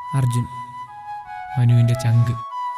അർജുൻ മനുവിൻ്റെ ചങ്ക്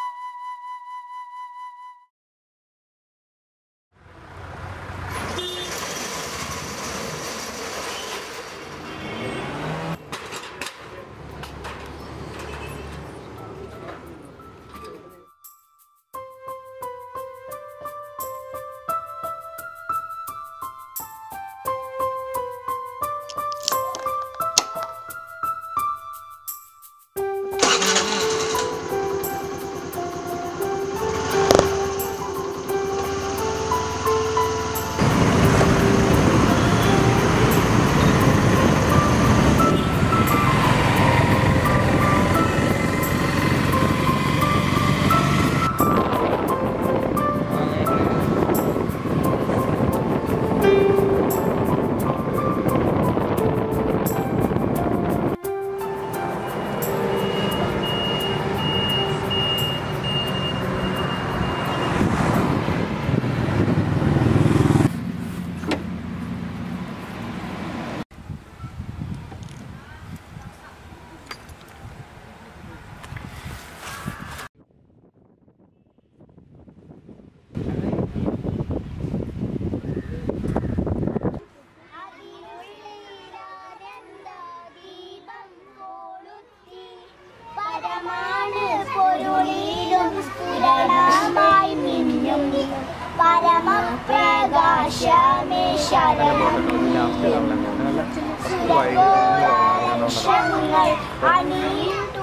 പരമാണ് പൊരുളിലും സ്ഫുരണമായി മിന്നും പരമപ്രകാശമേ ശരണം സുരഘോഷങ്ങൾ അണിയിട്ടു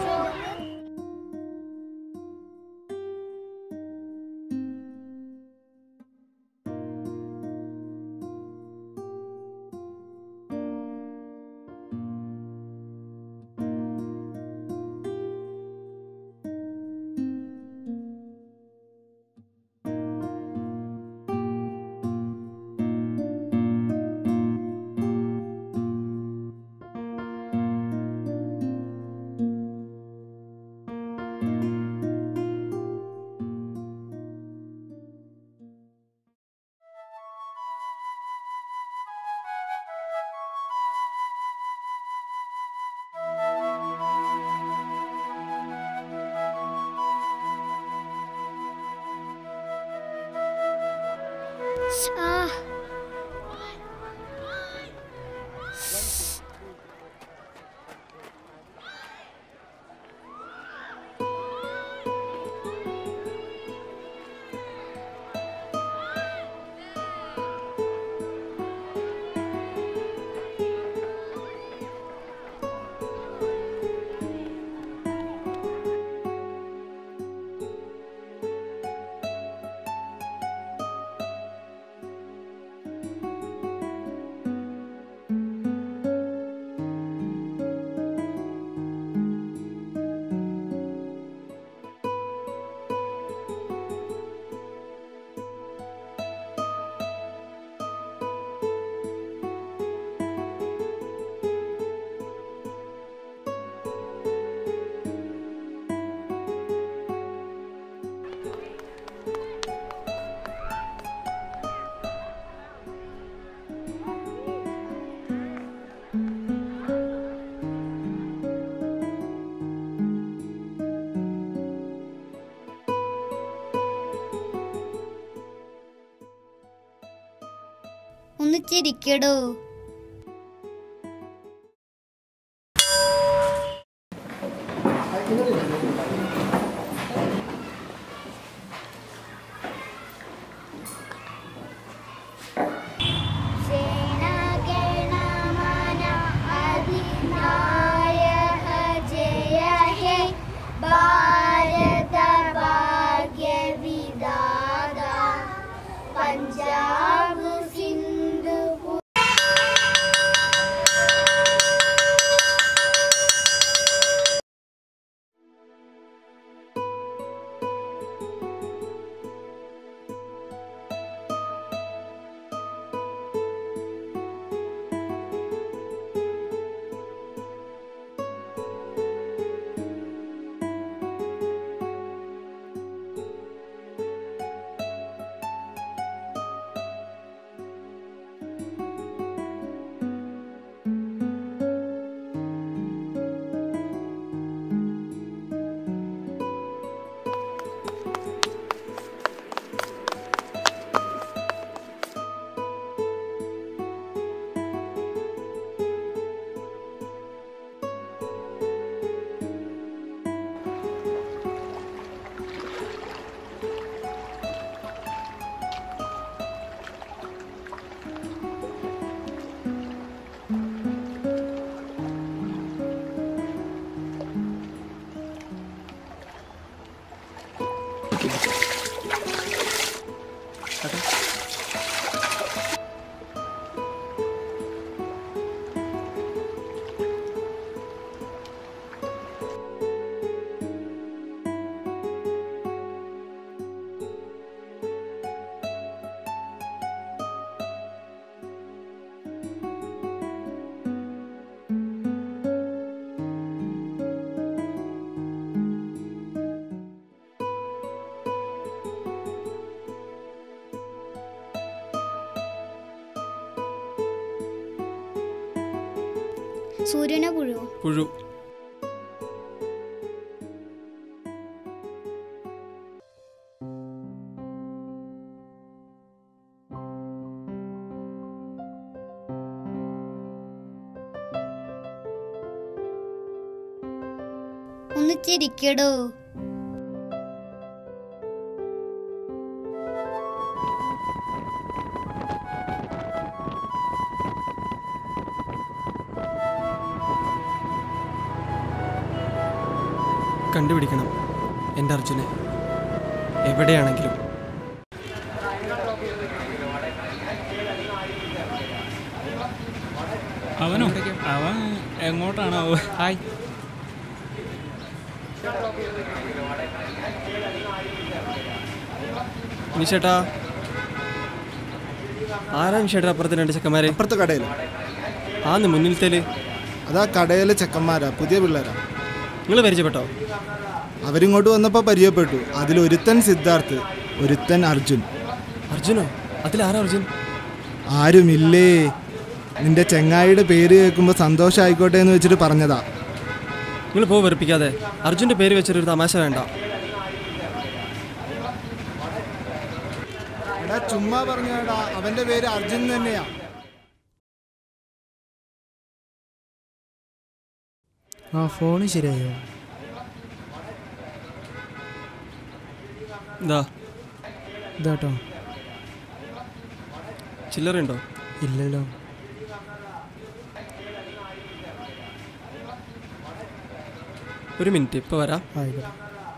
ഒന്ന് ചിരിക്കടോ सेनागणमन अधिनायक जय हे भारत भाग्य विदाता पंजाब सिंधु സൂര്യനെ പുഴുവോ പുഴു ഒന്ന് ചിരിക്കടോ കണ്ടുപിടിക്കണം എൻ്റെ അർജുനെ എവിടെയാണെങ്കിലും അവനോ അവൻ എങ്ങോട്ടാണോ ഹായ് നിഷേട്ടാ ആരാ നിഷേട്ടാ അപ്പുറത്തെ രണ്ട് ചെക്കന്മാരെ അപ്പുറത്തെ കടയിൽ ആന്ന് മുന്നിലത്തേല് അതാ കടയിലെ ചെക്കന്മാരാ പുതിയ പിള്ളേരാ നിങ്ങൾ പരിചയപ്പെട്ടോ അവരിങ്ങോട്ട് വന്നപ്പോൾ പരിചയപ്പെട്ടു അതിലൊരുത്തൻ സിദ്ധാർത്ഥ് ഒരുത്തൻ അർജുൻ അർജുനോ അതിലാരാ അർജുൻ ആരുമില്ലേ നിന്റെ ചെങ്ങായിയുടെ പേര് കേൾക്കുമ്പോൾ സന്തോഷമായിക്കോട്ടെ എന്ന് വെച്ചിട്ട് പറഞ്ഞതാ നിങ്ങൾ പോ വെറുപ്പിക്കാതെ അർജുൻ്റെ പേര് വെച്ചിട്ടൊരു തമാശ വേണ്ട എടാ ചുമ്മാ പറഞ്ഞടാ അവന്റെ പേര് അർജുൻ തന്നെയാ ആ ഫോണ് ശരിയായോ എന്താ ഇതാട്ടോ ചില്ലറുണ്ടോ ഇല്ലല്ലോ ഒരു മിനിറ്റ് ഇപ്പോൾ വരാം ആയിക്കോട്ടെ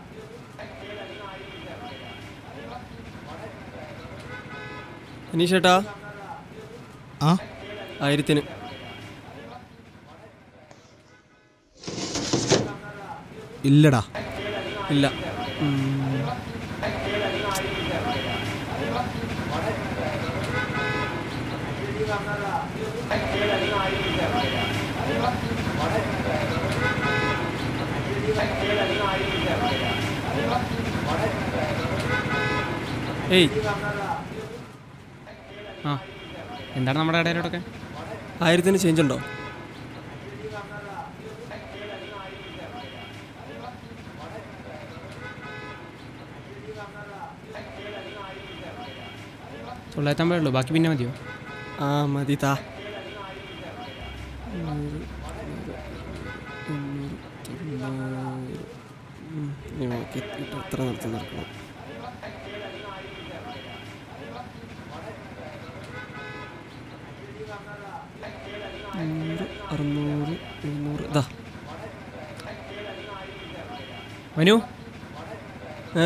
അനീഷേട്ടാ ആ ആയിരത്തിന് ഇല്ലടാ ഇല്ല ഉം. ഏയ് ആ എന്താണ് നമ്മുടെ ഇടയിലോട്ടൊക്കെ ആയിരത്തിന് ചേഞ്ച് ഉണ്ടോ തൊള്ളായിരത്തമ്പതേ ഉള്ളൂ ബാക്കി പിന്നെ മതിയോ ആ മതി താ എത്ര നടത്തി നടക്കണം നൂറ് അറുന്നൂറ് എഴുന്നൂറ് ഇതാ മനു ഏ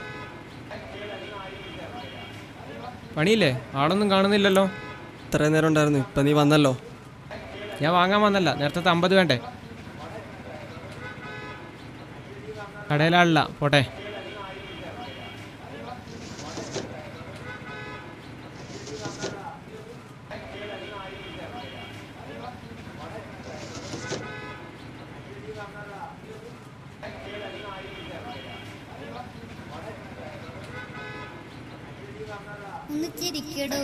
പണിയില്ലേ ആളൊന്നും കാണുന്നില്ലല്ലോ ഇത്രയും നേരം ഉണ്ടായിരുന്നു ഇപ്പം നീ വന്നല്ലോ ഞാൻ വാങ്ങാൻ വന്നല്ല നേരത്തെ അമ്പത് വേണ്ടേ കടയിലാളില്ല പോട്ടെ ഒന്ന് ചിരിക്കടോ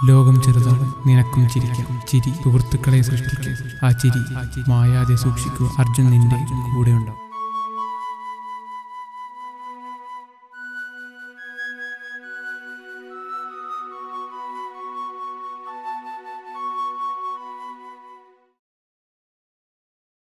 ലോകം ചെറുതാണ് നിനക്കും ചിരിക്കാം ചിരി സുഹൃത്തുക്കളെ സൃഷ്ടിക്കും ആ ചിരി മായാതെ സൂക്ഷിക്കൂ അർജുൻ നിന്റെ കൂടെയുണ്ടാവും